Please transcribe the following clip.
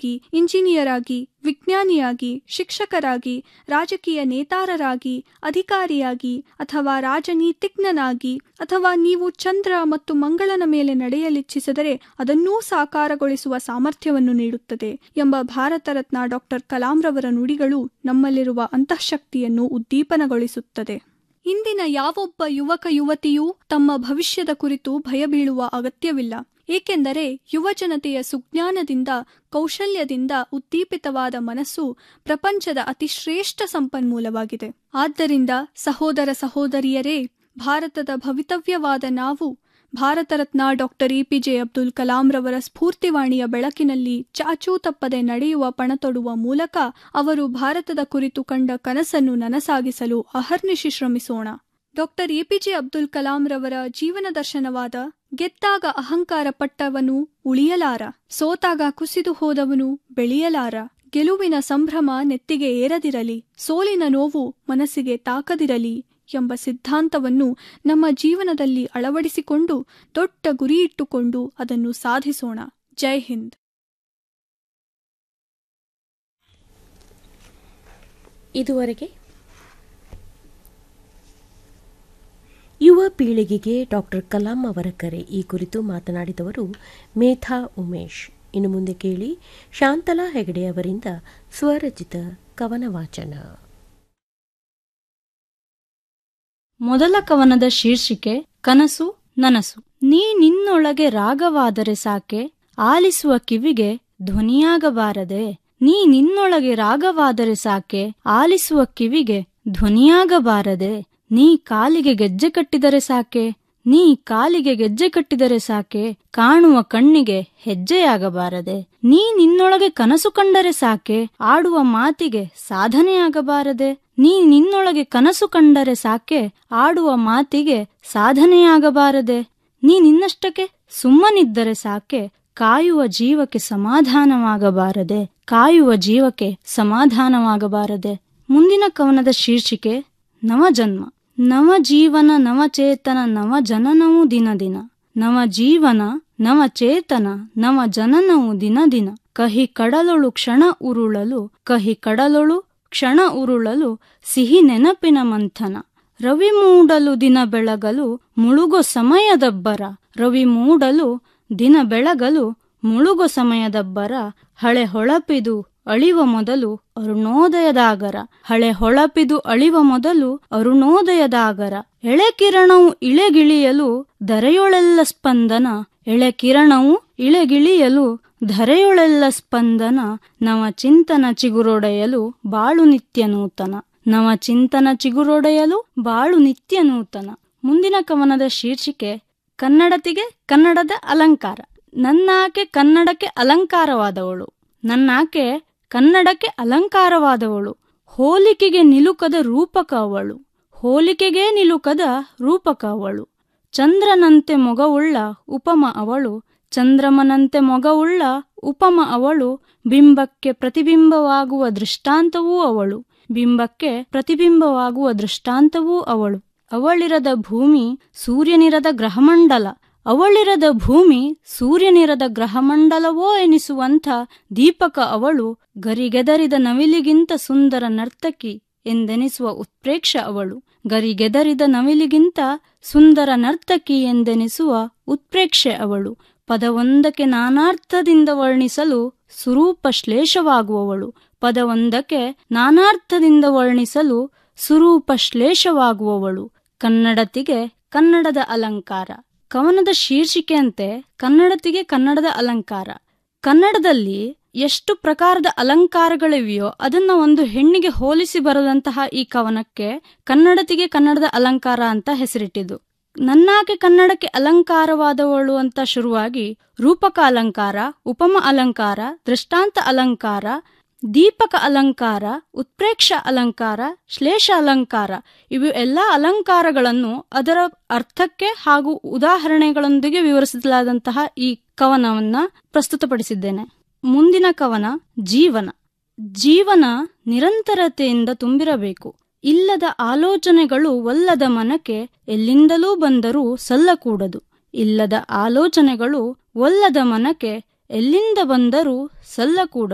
ಆಗಿ ಇಂಜಿನಿಯರ್ ಆಗಿ ವಿಜ್ಞಾನಿಯಾಗಿ ಶಿಕ್ಷಕರಾಗಿ ರಾಜಕೀಯ ನೇತಾರರಾಗಿ ಅಧಿಕಾರಿಯಾಗಿ ಅಥವಾ ರಾಜನೀತಿಜ್ಞನಾಗಿ ಅಥವಾ ನೀವು ಚಂದ್ರ ಮತ್ತು ಮಂಗಳನ ಮೇಲೆ ನಡೆಯಲಿಚ್ಛಿಸಿದರೆ ಅದನ್ನೂ ಸಾಕಾರಗೊಳಿಸುವ ಸಾಮರ್ಥ್ಯವನ್ನು ನೀಡುತ್ತದೆ ಎಂಬ ಭಾರತ ರತ್ನ ಡಾಕ್ಟರ್ ಕಲಾಂರವರ ನುಡಿಗಳು ನಮ್ಮಲ್ಲಿರುವ ಅಂತಃಶಕ್ತಿಯನ್ನು ಉದ್ದೀಪನಗೊಳಿಸುತ್ತದೆ ಇಂದಿನ ಯಾವೊಬ್ಬ ಯುವಕ ಯುವತಿಯೂ ತಮ್ಮ ಭವಿಷ್ಯದ ಕುರಿತು ಭಯಬೀಳುವ ಅಗತ್ಯವಿಲ್ಲ ಏಕೆಂದರೆ ಯುವಜನತೆಯ ಸುಜ್ಞಾನದಿಂದ ಕೌಶಲ್ಯದಿಂದ ಉದ್ದೀಪಿತವಾದ ಮನಸ್ಸು ಪ್ರಪಂಚದ ಅತಿಶ್ರೇಷ್ಠ ಸಂಪನ್ಮೂಲವಾಗಿದೆ ಆದ್ದರಿಂದ ಸಹೋದರ ಸಹೋದರಿಯರೇ ಭಾರತದ ಭವಿತವ್ಯವಾದ ನಾವು ಭಾರತ ರತ್ನ ಡಾಕ್ಟರ್ ಎಪಿಜೆ ಅಬ್ದುಲ್ ಕಲಾಂ ರವರ ಸ್ಫೂರ್ತಿವಾಣಿಯ ಬೆಳಕಿನಲ್ಲಿ ಚಾಚೂ ತಪ್ಪದೆ ನಡೆಯುವ ಪಣತೊಡುವ ಮೂಲಕ ಅವರು ಭಾರತದ ಕುರಿತು ಕಂಡ ಕನಸನ್ನು ನನಸಾಗಿಸಲು ಅಹರ್ನಿಶಿ ಶ್ರಮಿಸೋಣ ಡಾಕ್ಟರ್ ಎಪಿಜೆ ಅಬ್ದುಲ್ ಕಲಾಂ ರವರ ಜೀವನ ದರ್ಶನವಾದ ಗೆದ್ದಾಗ ಅಹಂಕಾರ ಪಟ್ಟವನು ಉಳಿಯಲಾರ ಸೋತಾಗ ಕುಸಿದು ಹೋದವನು ಬೆಳೆಯಲಾರ ಗೆಲುವಿನ ಸಂಭ್ರಮ ನೆತ್ತಿಗೆ ಏರದಿರಲಿ ಸೋಲಿನ ನೋವು ಮನಸ್ಸಿಗೆ ತಾಕದಿರಲಿ ಎಂಬ ಸಿದ್ಧಾಂತವನ್ನು ನಮ್ಮ ಜೀವನದಲ್ಲಿ ಅಳವಡಿಸಿಕೊಂಡು ದೊಡ್ಡ ಗುರಿಯಿಟ್ಟುಕೊಂಡು ಅದನ್ನು ಸಾಧಿಸೋಣ ಜೈ ಹಿಂದ್ ಇದುವರೆಗೆ ಯುವ ಪೀಳಿಗೆಗೆ ಡಾಕ್ಟರ್ ಕಲಾಂ ಅವರ ಕರೆ ಈ ಕುರಿತು ಮಾತನಾಡಿದವರು ಮೇಧಾ ಉಮೇಶ್ ಇನ್ನು ಮುಂದೆ ಕೇಳಿ ಶಾಂತಲಾ ಹೆಗಡೆ ಅವರಿಂದ ಸ್ವರಚಿತ ಕವನ ವಾಚನ ಮೊದಲ ಕವನದ ಶೀರ್ಷಿಕೆ ಕನಸು ನನಸು ನೀ ನಿನ್ನೊಳಗೆ ರಾಗವಾದರೆ ಸಾಕೆ ಆಲಿಸುವ ಕಿವಿಗೆ ಧ್ವನಿಯಾಗಬಾರದೆ ನೀ ನಿನ್ನೊಳಗೆ ರಾಗವಾದರೆ ಸಾಕೆ ಆಲಿಸುವ ಕಿವಿಗೆ ಧ್ವನಿಯಾಗಬಾರದೆ ನೀ ಕಾಲಿಗೆ ಗೆಜ್ಜೆ ಕಟ್ಟಿದರೆ ಸಾಕೆ ನೀ ಕಾಲಿಗೆ ಗೆಜ್ಜೆ ಕಟ್ಟಿದರೆ ಸಾಕೆ ಕಾಣುವ ಕಣ್ಣಿಗೆ ಹೆಜ್ಜೆಯಾಗಬಾರದೆ ನೀ ನಿನ್ನೊಳಗೆ ಕನಸು ಕಂಡರೆ ಸಾಕೆ ಆಡುವ ಮಾತಿಗೆ ಸಾಧನೆಯಾಗಬಾರದೆ ನೀ ನಿನ್ನೊಳಗೆ ಕನಸು ಕಂಡರೆ ಸಾಕೆ ಆಡುವ ಮಾತಿಗೆ ಸಾಧನೆಯಾಗಬಾರದೆ ನೀ ನಿನ್ನಷ್ಟಕ್ಕೆ ಸುಮ್ಮನಿದ್ದರೆ ಸಾಕೆ ಕಾಯುವ ಜೀವಕ್ಕೆ ಸಮಾಧಾನವಾಗಬಾರದೆ ಕಾಯುವ ಜೀವಕ್ಕೆ ಸಮಾಧಾನವಾಗಬಾರದೆ ಮುಂದಿನ ಕವನದ ಶೀರ್ಷಿಕೆ ನವಜನ್ಮ ನವಜೀವನ ನವಚೇತನ ನವಜನನವು ದಿನ ದಿನ ನವಜೀವನ ನವಚೇತನ ನವಜನನವು ದಿನ ದಿನ ಕಹಿ ಕಡಲೊಳು ಕ್ಷಣ ಉರುಳಲು ಕಹಿ ಕಡಲೊಳು ಕ್ಷಣ ಉರುಳಲು ಸಿಹಿ ನೆನಪಿನ ಮಂಥನ ರವಿ ಮೂಡಲು ದಿನ ಬೆಳಗಲು ಮುಳುಗೋ ಸಮಯದಬ್ಬರ ರವಿ ಮೂಡಲು ದಿನ ಬೆಳಗಲು ಮುಳುಗೋ ಸಮಯದಬ್ಬರ ಹಳೆ ಹೊಳಪಿದು ಅಳಿವ ಮೊದಲು ಅರುಣೋದಯದಾಗರ ಹಳೆ ಹೊಳಪಿದು ಅಳಿವ ಮೊದಲು ಅರುಣೋದಯದಾಗರ ಎಳೆ ಕಿರಣವು ಇಳೆಗಿಳಿಯಲು ಧರೆಯೊಳೆಲ್ಲ ಸ್ಪಂದನ ಎಳೆ ಕಿರಣವು ಇಳೆಗಿಳಿಯಲು ಧರೆಯೊಳೆಲ್ಲ ಸ್ಪಂದನ ನವ ಚಿಂತನ ಚಿಗುರೊಡೆಯಲು ಬಾಳು ನಿತ್ಯ ನೂತನ ನವ ಚಿಂತನ ಚಿಗುರೊಡೆಯಲು ಬಾಳು ನಿತ್ಯ ನೂತನ ಮುಂದಿನ ಕವನದ ಶೀರ್ಷಿಕೆ ಕನ್ನಡತಿಗೆ ಕನ್ನಡದ ಅಲಂಕಾರ ನನ್ನಾಕೆ ಕನ್ನಡಕ್ಕೆ ಅಲಂಕಾರವಾದವಳು ನನ್ನಾಕೆ ಕನ್ನಡಕ್ಕೆ ಅಲಂಕಾರವಾದವಳು ಹೋಲಿಕೆಗೆ ನಿಲುಕದ ರೂಪಕ ಅವಳು ಹೋಲಿಕೆಗೆ ನಿಲುಕದ ರೂಪಕ ಅವಳು ಚಂದ್ರನಂತೆ ಮೊಗವುಳ್ಳ ಉಪಮ ಅವಳು ಚಂದ್ರಮನಂತೆ ಮೊಗವುಳ್ಳ ಉಪಮ ಅವಳು ಬಿಂಬಕ್ಕೆ ಪ್ರತಿಬಿಂಬವಾಗುವ ದೃಷ್ಟಾಂತವೂ ಅವಳು ಬಿಂಬಕ್ಕೆ ಪ್ರತಿಬಿಂಬವಾಗುವ ದೃಷ್ಟಾಂತವೂ ಅವಳು ಅವಳಿರದ ಭೂಮಿ ಸೂರ್ಯನಿರದ ಗ್ರಹಮಂಡಲ ಅವಳಿರದ ಭೂಮಿ ಸೂರ್ಯನಿರದ ಗ್ರಹಮಂಡಲವೋ ಎನಿಸುವಂಥ ದೀಪಕ ಅವಳು ಗರಿಗೆದರಿದ ನವಿಲಿಗಿಂತ ಸುಂದರ ನರ್ತಕಿ ಎಂದೆನಿಸುವ ಉತ್ಪ್ರೇಕ್ಷ ಅವಳು ಗರಿಗೆದರಿದ ನವಿಲಿಗಿಂತ ಸುಂದರ ನರ್ತಕಿ ಎಂದೆನಿಸುವ ಉತ್ಪ್ರೇಕ್ಷೆ ಅವಳು ಪದವೊಂದಕ್ಕೆ ನಾನಾರ್ಥದಿಂದ ವರ್ಣಿಸಲು ಸುರೂಪ ಶ್ಲೇಷವಾಗುವವಳು ಪದವೊಂದಕ್ಕೆ ನಾನಾರ್ಥದಿಂದ ವರ್ಣಿಸಲು ಸುರೂಪ ಶ್ಲೇಷವಾಗುವವಳು ಕನ್ನಡತಿಗೆ ಕನ್ನಡದ ಅಲಂಕಾರ ಕವನದ ಶೀರ್ಷಿಕೆಯಂತೆ ಕನ್ನಡತಿಗೆ ಕನ್ನಡದ ಅಲಂಕಾರ ಕನ್ನಡದಲ್ಲಿ ಎಷ್ಟು ಪ್ರಕಾರದ ಅಲಂಕಾರಗಳಿವೆಯೋ ಅದನ್ನ ಒಂದು ಹೆಣ್ಣಿಗೆ ಹೋಲಿಸಿ ಬರದಂತಹ ಈ ಕವನಕ್ಕೆ ಕನ್ನಡತಿಗೆ ಕನ್ನಡದ ಅಲಂಕಾರ ಅಂತ ಹೆಸರಿಟ್ಟಿದ್ದು ನನ್ನಾಕೆ ಕನ್ನಡಕ್ಕೆ ಅಲಂಕಾರವಾದವಳು ಅಂತ ಶುರುವಾಗಿ ರೂಪಕ ಅಲಂಕಾರ ಉಪಮ ಅಲಂಕಾರ ದೃಷ್ಟಾಂತ ಅಲಂಕಾರ ದೀಪಕ ಅಲಂಕಾರ ಉತ್ಪ್ರೇಕ್ಷ ಅಲಂಕಾರ ಶ್ಲೇಷ ಅಲಂಕಾರ ಇವು ಎಲ್ಲ ಅಲಂಕಾರಗಳನ್ನು ಅದರ ಅರ್ಥಕ್ಕೆ ಹಾಗೂ ಉದಾಹರಣೆಗಳೊಂದಿಗೆ ವಿವರಿಸಲಾದಂತಹ ಈ ಕವನವನ್ನ ಪ್ರಸ್ತುತಪಡಿಸಿದ್ದೇನೆ ಮುಂದಿನ ಕವನ ಜೀವನ ಜೀವನ ನಿರಂತರತೆಯಿಂದ ತುಂಬಿರಬೇಕು ಇಲ್ಲದ ಆಲೋಚನೆಗಳು ಒಲ್ಲದ ಮನಕ್ಕೆ ಎಲ್ಲಿಂದಲೂ ಬಂದರೂ ಸಲ್ಲಕೂಡದು ಇಲ್ಲದ ಆಲೋಚನೆಗಳು ಒಲ್ಲದ ಮನಕ್ಕೆ ಎಲ್ಲಿಂದ ಬಂದರೂ ಸಲ್ಲಕೂಡದು